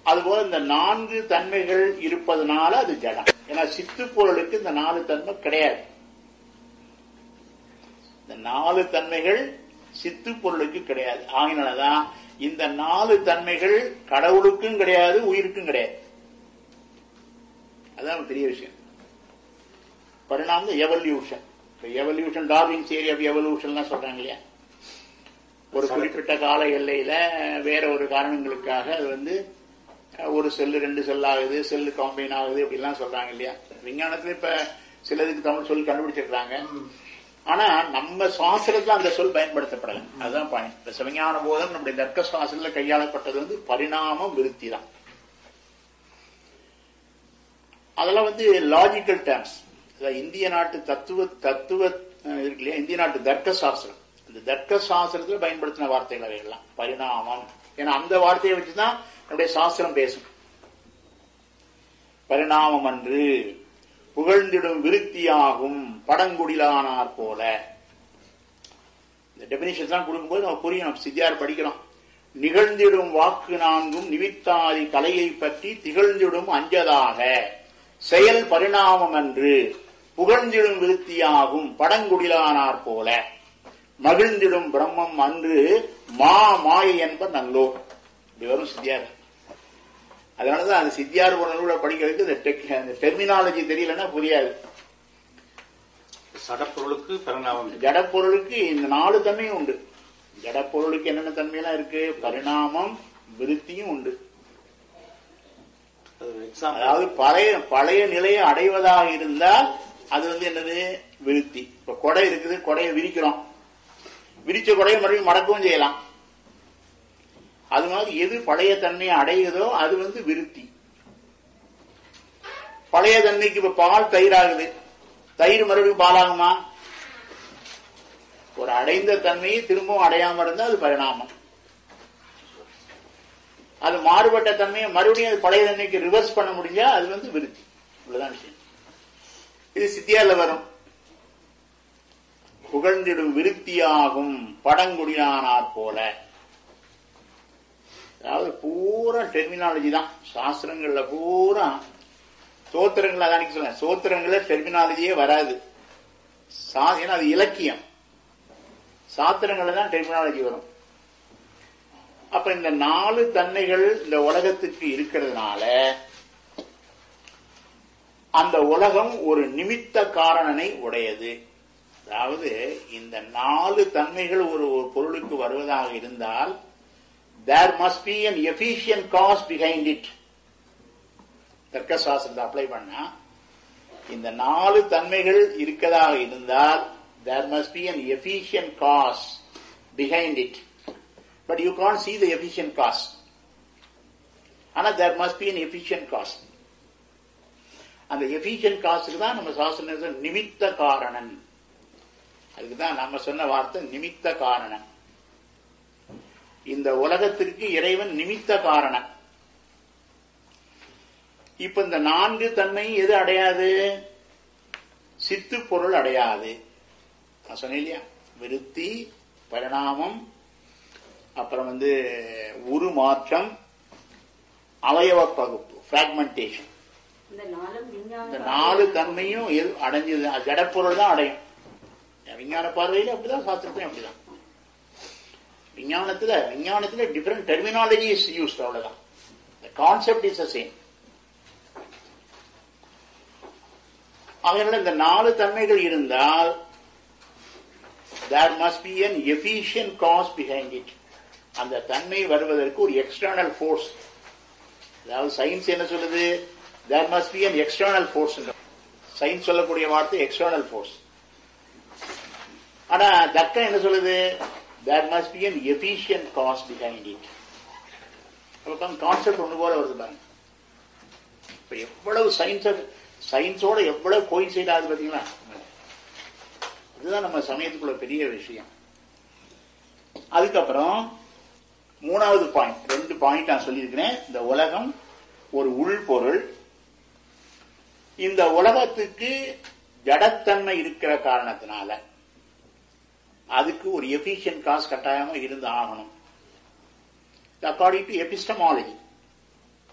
அதுபோல இந்த நான்கு தன்மைகள் இருப்பதனால அது ஜடம் ஏன்னா சித்து பொருளுக்கு இந்த நாலு தன்மை கிடையாது இந்த நாலு தன்மைகள் சித்து பொருளுக்கு கிடையாது ஆகினாலதான் இந்த நாலு தன்மைகள் கடவுளுக்கும் கிடையாது உயிருக்கும் கிடையாது அதான் பெரிய விஷயம் பரிணாமம் எவல்யூஷன் இப்ப எவல்யூஷன் டார்வின் தியரி ஆஃப் எவல்யூஷன்லாம் சொல்றாங்க இல்லையா ஒரு குறிப்பிட்ட கால எல்லையில வேற ஒரு காரணங்களுக்காக அது வந்து அஹ், ஒரு செல்லு ரெண்டு செல் ஆகுது செல்லு காம்பைன் ஆகுது அப்படிலாம் சொல்றாங்க இல்லையா விஞ்ஞானத்துல இப்ப சிலதுக்கு தமிழ் சொல் கண்டுபிடிச்சிருக்காங்க ஆனா நம்ம சுவாசத்துல அந்த சொல் பயன்படுத்தப்படல அதுதான் பாயிண்ட் இந்த சிவஞான போதம் நம்முடைய தர்க்க சுவாசத்துல கையாளப்பட்டது வந்து பரிணாம விருத்தி தான் அதெல்லாம் வந்து லாஜிக்கல் டேர்ம்ஸ் இந்திய நாட்டு தத்துவ தத்துவ அஹ், இருக்கு இல்லையா இந்திய நாட்டு தர்க்க சாஸ்திரம் இந்த தர்க்க சாஸ்திரத்துல பயன்படுத்தின வார்த்தைகள் அவைகள்லாம் பரிணாமம் ஏன்னா அந்த வார்த்தையை வச்சுதான் நம்முடைய சாஸ்திரம் பேசும் பரிணாமம் அன்று புகழ்ந்திடும் விருத்தியாகும் படங்குடிலானார் போல இந்த டெபினிஷன் தான் கொடுக்கும்போது நம்ம புரியும் நம்ம சித்தியார் படிக்கிறோம் நிகழ்ந்திடும் வாக்கு நான்கும் நிவித்தாதி கலையை பற்றி திகழ்ந்திடும் அஞ்சதாக செயல் பரிணாமம் அன்று புகழ்ந்திடும் விருத்தியாகும் படங்குடிலானார் போல மகிழ்ந்திடும் பிரம்மம் அன்று மா மாயை என்ப நல்லோர் இது வரும் சித்தியார் அதனாலதான் அந்த சித்தியார் நூலை படிக்கிறதுக்கு இந்த டெக் அந்த டெர்மினாலஜி தெரியலன்னா புரியாது சடப்பொருளுக்கு பரிணாமம் ஜடப்பொருளுக்கு இந்த நாலு தன்மையும் உண்டு ஜடப்பொருளுக்கு என்னென்ன தன்மையெல்லாம் இருக்கு பரிணாமம் விருத்தியும் உண்டு எக்ஸாம்பிள் அதாவது பழைய பழைய நிலையை அடைவதாக இருந்தால் அது வந்து என்னது விருத்தி இப்ப கொடை இருக்குது கொடையை விரிக்கிறோம் விரிச்ச கொடையை மறுபடியும் மடக்கவும் செய்யலாம் அது மாதிரி எது பழைய தன்மையை அடையுதோ அது வந்து விருத்தி பழைய தன்மைக்கு இப்ப பால் தயிர் ஆகுது தயிர் மறுபடியும் பாலாகுமா ஒரு அடைந்த தன்மையை திரும்பவும் அடையாம இருந்தா அது பரிணாமம் அது மாறுபட்ட தன்மையை மறுபடியும் அது பழைய தன்மைக்கு ரிவர்ஸ் பண்ண முடிஞ்சா அது வந்து விருத்தி இவ்வளவுதான் விஷயம் இது சித்தியால வரும் புகழ்ந்திடும் விருத்தியாகும் படங்குடியானார் போல அதாவது பூரா டெர்மினாலஜி தான் சாஸ்திரங்கள்ல பூரா சோத்திரங்கள் அதான் சொல்ல சோத்திரங்கள்ல டெர்மினாலஜியே வராது சா- ஏன்னா அது இலக்கியம் சாத்திரங்கள்ல தான் டெர்மினாலஜி வரும் அப்ப இந்த நாலு தன்மைகள் இந்த உலகத்துக்கு இருக்கிறதுனால அந்த உலகம் ஒரு நிமித்த காரணனை உடையது அதாவது இந்த நாலு தன்மைகள் ஒரு ஒரு பொருளுக்கு வருவதாக இருந்தால் there must be an efficient cause behind it தர்க்க சாஸ்திரத்தை அப்ளை பண்ணா இந்த நாலு தன்மைகள் இருக்கதாக இருந்தால் there must be an efficient cause behind it but you can't see the efficient cause ஆனா there must be an efficient cause அந்த efficient காசுக்கு தான் நம்ம சாஸ்திரம் என்ன சொல்றது? நிமித்த காரணன் அதுக்கு தான் நம்ம சொன்ன வார்த்தை நிமித்த காரணன் இந்த உலகத்திற்கு இறைவன் நிமித்த காரணன் இப்ப இந்த நான்கு தன்மை எது அடையாது சித்து பொருள் அடையாது நான் சொன்னேன் இல்லையா விருத்தி பரிணாமம் அப்புறம் வந்து உருமாற்றம் அவயவ பகுப்பு பிராக்மெண்டேஷன் இந்த நாளும் விஞ்ஞான இந்த நாலு தன்மையும் எது அடைஞ்சது அது ஜடப்பொருள் தான் அடையும் விஞ்ஞான பார்வையில அப்படிதான் சாஸ்திரத்திலும் அப்படிதான் விஞ்ஞானத்துல விஞ்ஞானத்துல டிஃபரெண்ட் டெர்மினாலஜி இஸ் யூஸ்ட் அவ்வளவுதான் கான்செப்ட் இஸ் சேம் அதனால இந்த நாலு தன்மைகள் இருந்தால் there must be an efficient cause behind it அந்த தன்மை வருவதற்கு ஒரு எக்ஸ்டர்னல் ஃபோர்ஸ் அதாவது சயின்ஸ் என்ன சொல்லுது there must be an external force science சொல்லக்கூடிய வார்த்தை எக்ஸ்டர்னல் ஃபோர்ஸ் ஆனா தர்க்கம் என்ன சொல்லுது there must be an efficient cause behind it அப்ப கான்செப்ட் ஒண்ணு போல வருது பாருங்க இப்ப எவ்வளவு சயின்ஸ் சயின்ஸோட எவ்வளவு கோயின்சைட் ஆகுது பாத்தீங்களா இதுதான் நம்ம சமயத்துக்குள்ள பெரிய விஷயம் அதுக்கப்புறம் மூணாவது பாயிண்ட் ரெண்டு பாயிண்ட் நான் சொல்லியிருக்கிறேன் இந்த உலகம் ஒரு உள்பொருள் இந்த உலகத்துக்கு ஜடத்தன்மை இருக்கிற காரணத்தினால அதுக்கு ஒரு எஃபிஷியன்ட் காசு கட்டாயமா இருந்து ஆகணும் அக்கார்டிங் டு எபிஸ்டமாலஜி